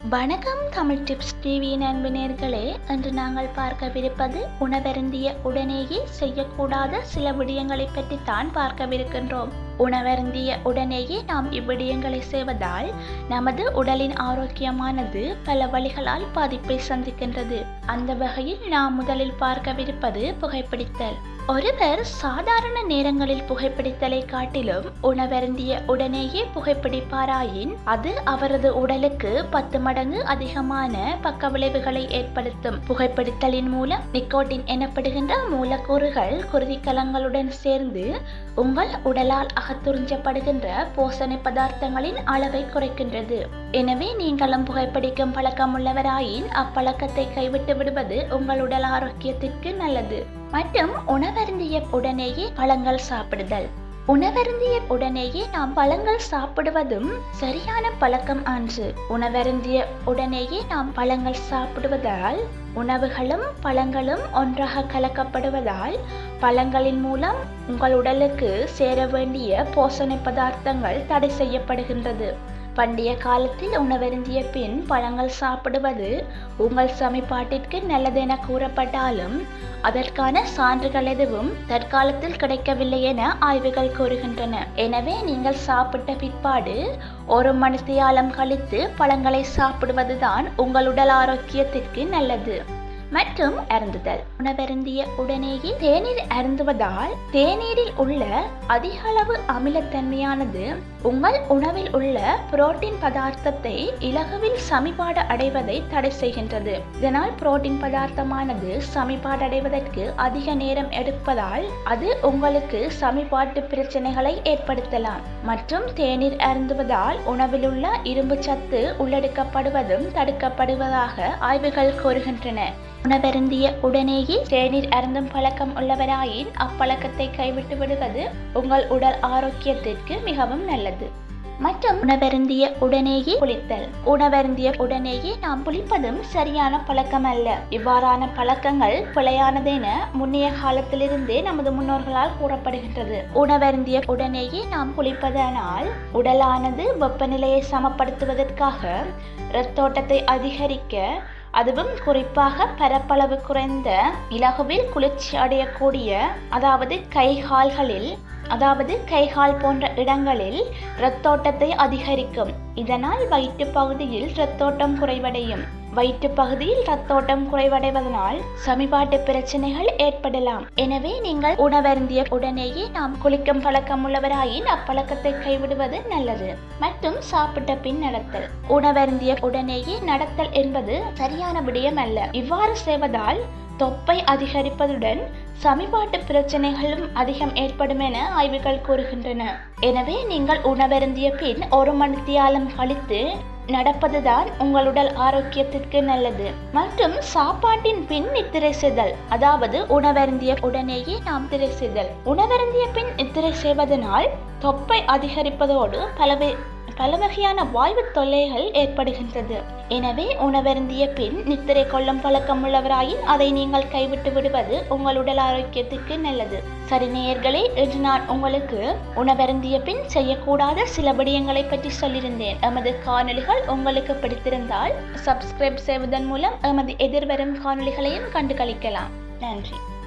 வணக்கம் Tamil tips TV அன்பு நேர்களே இன்று நாங்கள் பார்க்கவிருப்பது உணவருந்திய உடனேயே செய்யக்கூடாத சில விடயங்களை பற்றித்தான் பார்க்கவிருக்கின்றோம் உணவருந்திய உடனேயே நாம் இவ்விடயங்களை செய்வதால் நமது உடலின் ஆரோக்கியமானது பல வழிகளால் பாதிப்பை சந்திக்கின்றது அந்த வகையில் நாம் முதலில் பார்க்கவிருப்பது புகைப்பிடித்தல் ஒருவர் சாதாரண நேரங்களில் புகைப்பிடித்தலை காட்டிலும் உணவருந்திய உடனேயே புகைப்பிடிப்பாராயின் அது அவரது உடலுக்கு பத்து மடங்கு அதிகமான பக்க விளைவுகளை ஏற்படுத்தும் புகைப்பிடித்தலின் மூலம் நிக்கோட்டின் எனப்படுகின்ற மூலக்கூறுகள் குருதிக்கலங்களுடன் சேர்ந்து உங்கள் உடலால் அகத்துறிஞ்சப்படுகின்ற போசணை பதார்த்தங்களின் அளவை குறைக்கின்றது எனவே நீங்களும் புகைப்பிடிக்கும் பழக்கம் உள்ளவராயின் அப்பழக்கத்தை கைவிட்டு விடுவது உங்கள் உடல் ஆரோக்கியத்திற்கு நல்லது மற்றும் உணவருந்திய உடனேயே பழங்கள் சாப்பிடுதல் உணவருந்திய உடனேயே நாம் பழங்கள் சாப்பிடுவதும் சரியான பழக்கம் அன்று உணவருந்திய உடனேயே நாம் பழங்கள் சாப்பிடுவதால் உணவுகளும் பழங்களும் ஒன்றாக கலக்கப்படுவதால் பழங்களின் மூலம் உங்கள் உடலுக்கு சேர வேண்டிய போஷணை பதார்த்தங்கள் தடை செய்யப்படுகின்றது பண்டைய காலத்தில் உணவருந்திய பின் பழங்கள் சாப்பிடுவது உங்கள் சமிபாட்டிற்கு நல்லதென கூறப்பட்டாலும் அதற்கான சான்றுகள் எதுவும் தற்காலத்தில் கிடைக்கவில்லை என ஆய்வுகள் கூறுகின்றன எனவே நீங்கள் சாப்பிட்ட பிற்பாடு ஒரு மணித்தியாலம் கழித்து பழங்களை சாப்பிடுவதுதான் உங்கள் உடல் ஆரோக்கியத்திற்கு நல்லது மற்றும் அருந்துதல் உணவருந்திய உடனேயே தேநீர் அருந்துவதால் தேநீரில் உள்ள அதிக அளவு அமிலத்தன்மையானது உங்கள் உணவில் உள்ள புரோட்டீன் பதார்த்தத்தை இலகுவில் சமிபாடு அடைவதை தடை செய்கின்றது இதனால் புரோட்டீன் பதார்த்தமானது சமிபாடு அடைவதற்கு அதிக நேரம் எடுப்பதால் அது உங்களுக்கு சமிபாட்டு பிரச்சனைகளை ஏற்படுத்தலாம் மற்றும் தேநீர் அருந்துவதால் உணவில் உள்ள இரும்பு சத்து உள்ளெடுக்கப்படுவதும் தடுக்கப்படுவதாக ஆய்வுகள் கூறுகின்றன உணவருந்திய உடனேயே தேநீர் அருந்தும் பழக்கம் உள்ளவராயின் அப்பழக்கத்தை கைவிட்டு விடுவது உங்கள் உடல் ஆரோக்கியத்திற்கு மிகவும் நல்லது மற்றும் உணவருந்திய உடனேயே குளித்தல் உணவருந்திய உடனேயே நாம் குளிப்பதும் சரியான பழக்கம் அல்ல இவ்வாறான பழக்கங்கள் பிழையானதென முன்னைய காலத்திலிருந்தே நமது முன்னோர்களால் கூறப்படுகின்றது உணவருந்திய உடனேயே நாம் குளிப்பதனால் உடலானது வெப்பநிலையை சமப்படுத்துவதற்காக இரத்தோட்டத்தை அதிகரிக்க அதுவும் குறிப்பாக பரப்பளவு குறைந்த இலகுவில் குளிர்ச்சி அடையக்கூடிய அதாவது கை கால்களில் அதாவது கைகால் போன்ற இடங்களில் இரத்தோட்டத்தை அதிகரிக்கும் இதனால் வயிற்று பகுதியில் இரத்தோட்டம் குறைவடையும் வயிற்று பகுதியில் ரத்தோட்டம் குறைவடைவதனால் சமிபாட்டு பிரச்சனைகள் ஏற்படலாம் எனவே நீங்கள் உணவருந்திய உடனேயே நாம் குளிக்கும் பழக்கம் உள்ளவராயின் அப்பழக்கத்தை கைவிடுவது நல்லது மற்றும் சாப்பிட்ட பின் நடத்தல் உணவருந்திய உடனேயே நடத்தல் என்பது சரியான விடயம் அல்ல இவ்வாறு செய்வதால் தொப்பை அதிகரிப்பதுடன் சமிபாட்டு பிரச்சனைகளும் அதிகம் ஏற்படும் என ஆய்வுகள் கூறுகின்றன எனவே நீங்கள் உணவருந்திய பின் ஒரு மணித்தியாலம் கழித்து நடப்பதுதான் உங்கள் உடல் ஆரோக்கியத்திற்கு நல்லது மற்றும் சாப்பாட்டின் பின் நித்திரை செய்தல் அதாவது உணவருந்திய உடனேயே நாம் திரை செய்தல் உணவருந்திய பின் நித்திரை செய்வதனால் தொப்பை அதிகரிப்பதோடு பலவே பல வகையான வாய்வு தொல்லைகள் ஏற்படுகின்றது எனவே உணவருந்திய பின் நித்திரை கொள்ளும் பழக்கம் உள்ளவராயின் அதை நீங்கள் கைவிட்டு விடுவது உங்கள் உடல் ஆரோக்கியத்திற்கு நல்லது சரி நேயர்களே இன்று நான் உங்களுக்கு உணவருந்திய பின் செய்யக்கூடாத சில விடயங்களை பற்றி சொல்லியிருந்தேன் எமது காணொலிகள் உங்களுக்கு பிடித்திருந்தால் சப்ஸ்கிரைப் செய்வதன் மூலம் எமது எதிர்வரும் காணொலிகளையும் கண்டு கழிக்கலாம் நன்றி